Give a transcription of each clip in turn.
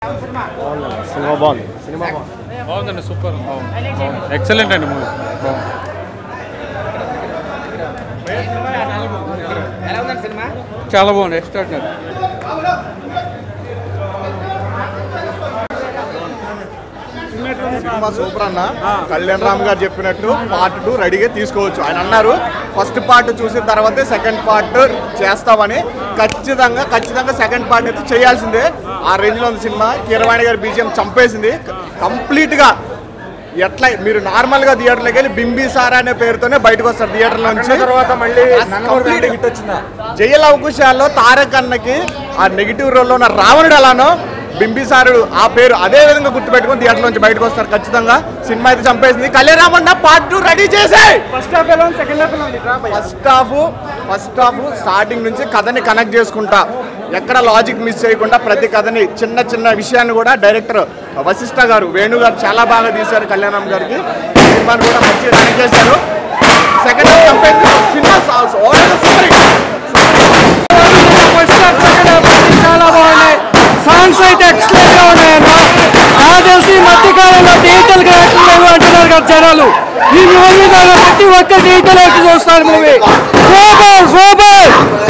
Cinema బాగుంది cinema బాగుంది బాగుందండి సూపర్ ఎక్సలెంట్ అండి మూవీ చాలా బాగుంది ఎక్స్ట్రాడినరీ సినిమా సూపర్ అన్న కళ్యాణ్ రామ్ గారు చెప్పినట్టు పార్ట్ టూ రెడీగా తీసుకోవచ్చు ఆయన అన్నారు ఫస్ట్ పార్ట్ చూసిన తర్వాతే సెకండ్ పార్ట్ చేస్తామని ఖచ్చితంగా ఖచ్చితంగా సెకండ్ పార్ట్ అయితే చేయాల్సిందే ఆ రేంజ్ లో ఉంది సినిమా కీరవాణి గారి బీజిఎం చంపేసింది కంప్లీట్ గా ఎట్లా మీరు నార్మల్ గా థియేటర్లోకి వెళ్ళి బింబి సారా అనే పేరుతోనే బయటకు వస్తారు థియేటర్ నుంచి తర్వాత మళ్ళీ Complete- హిట్ వచ్చిందా జయ లవకుశాల్లో తారక్ అన్నకి ఆ నెగిటివ్ రోల్లో ఉన్న రావణుడు అలానో బింబిసారుడు ఆ పేరు అదే విధంగా గుర్తుపెట్టుకుని థియేటర్ నుంచి బయటకు వస్తారు ఖచ్చితంగా సినిమా అయితే చంపేసింది కళ్యాణ్ పార్ట్ టూ రెడీ చేసాయి ఫస్ట్ హాఫ్ ఎలా ఉంది సెకండ్ హాఫ్ ఎలా ఉంది first half first half starting నుంచి కథని కనెక్ట్ చేసుకుంటా ఎక్కడ లాజిక్ మిస్ చేయకుండా ప్రతి కథని చిన్న చిన్న విషయాన్ని కూడా డైరెక్టర్ వశిష్ఠ గారు వేణు గారు చాలా బాగా తీశారు కళ్యాణం గారికి సినిమాని కూడా మంచిగా కనెక్ట్ చేశారు సెకండ్ హాఫ్ చంపేసింది cinema super first half second half చాలా బాగున్నాయి సాంగ్స్ అయితే ఎక్సలెంట్ గా ఉన్నాయన్న నాకు తెలిసి ఈ మధ్య కాలంలో డిజిటల్ క్యారెక్టర్ లేవు అంటున్నారు కదా జనాలు ఈ మూవీ ద్వారా ప్రతి ఒక్క డిజిటల్ యాక్టర్ చూస్తారు మూవీ సూపర్ సూపర్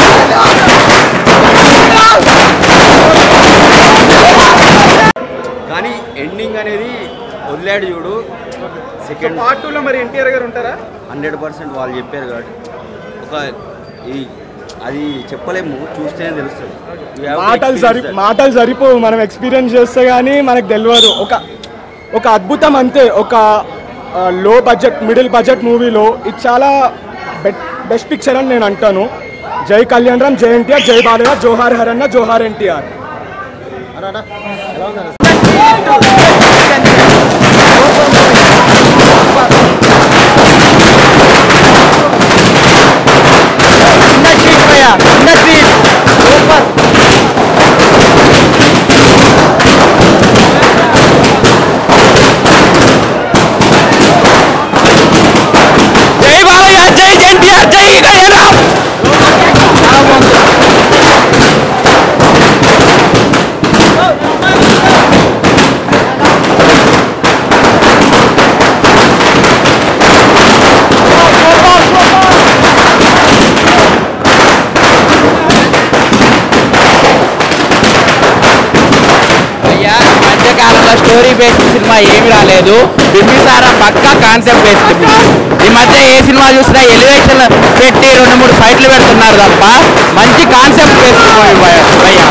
కానీ ఎండింగ్ అనేది వదిలాడు చూడు సెకండ్ పార్ట్ టూ లో మరి ఎన్టీఆర్ గారు ఉంటారా హండ్రెడ్ పర్సెంట్ వాళ్ళు చెప్పారు కాబట్టి ఒక ఈ అది చెప్పలేము చూస్తేనే తెలుస్తుంది You have to మాటలు సరి experience that. మాటలు సరిపోవు మనం ఎక్స్పీరియన్స్ చేస్తే కానీ మనకు తెలియదు ఒక ఒక అద్భుతం అంతే ఒక లో బడ్జెట్ మిడిల్ బడ్జెట్ మూవీలో ఇది చాలా బెస్ట్ పిక్చర్ అని నేను అంటాను జై కళ్యాణ్ రామ్ జై ఎన్టీఆర్ జై బాలయ్య జోహార్ హరన్న జోహార్ ఎన్టీఆర్ జై బాలయ్య జై ఎన్టీఆర్ జై కళ్యాణ్ రామ్ అయ్యా ఈ మధ్య కాలంలో స్టోరీ బేస్డ్ సినిమా ఏమి రాలేదు బింబిసారా పక్కా కాన్సెప్ట్ బేస్డ్ ఈ మధ్య ఏ సినిమా చూసినా ఎలివేషన్ పెట్టి రెండు మూడు ఫైట్లు పెడుతున్నారు తప్ప మంచి కాన్సెప్ట్ బేస్డ్ మూవీ భయ్యా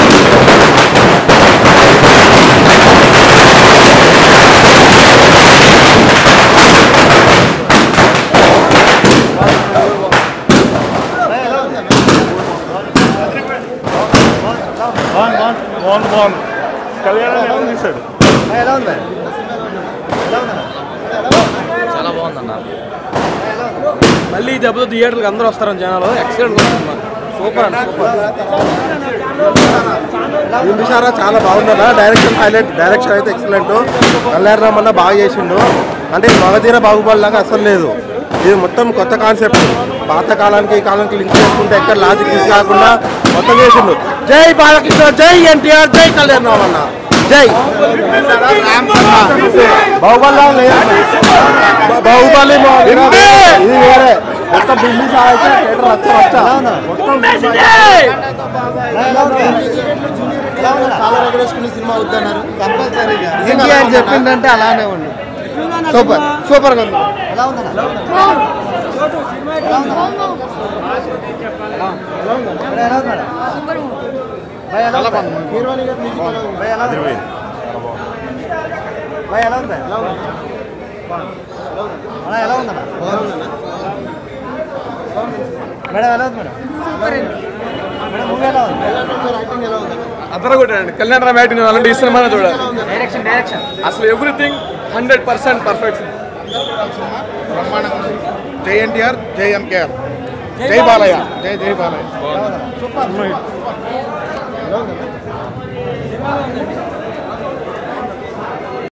బాగుంది బాగుంది కళ్యాణ్ ఎలా తీశాడు మళ్ళీ ఈ దెబ్బతో థియేటర్కి అందరూ వస్తారని జనాలు ఎక్సలెంట్ సూపర్ అండి సూపర్ బింబిసారా చాలా బాగుందన్న డైరెక్షన్ హైలైట్ డైరెక్షన్ అయితే ఎక్సలెంట్ కళ్యాణ్ రామ్ అన్న బాగా చేసిండు అంటే మగధీర బాగుపడలాగా అసలు లేదు ఇది మొత్తం కొత్త కాన్సెప్ట్ పాత కాలానికి ఈ కాలానికి లింక్ చేసుకుంటే ఎక్కడ లాజిక్ మిస్ కాకుండా మొత్తం చేసిండు జై బాలకృష్ణ జై ఎన్టీఆర్ జై కళ్యాణ్ రామ్ అన్న జై బాహుబలి బాహుబలి ఇది వేరే మొత్తం బింబిసారా అయితే థియేటర్ రచ్చ రచ్చ మొత్తం ఎన్టీఆర్ చెప్పిందంటే అలానే ఉంది సూపర్ సూపర్ గా ఉంది అందరూ కూడా కళ్యాణ్ రామ్ యాక్టింగ్ అలాంటి ఈ సినిమా చూడాలి డైరెక్షన్ డైరెక్షన్ అసలు everything hundred percent perfect Jai NTR జై ఎంకేఆర్ జై బాలయ్య జై జై బాలయ్య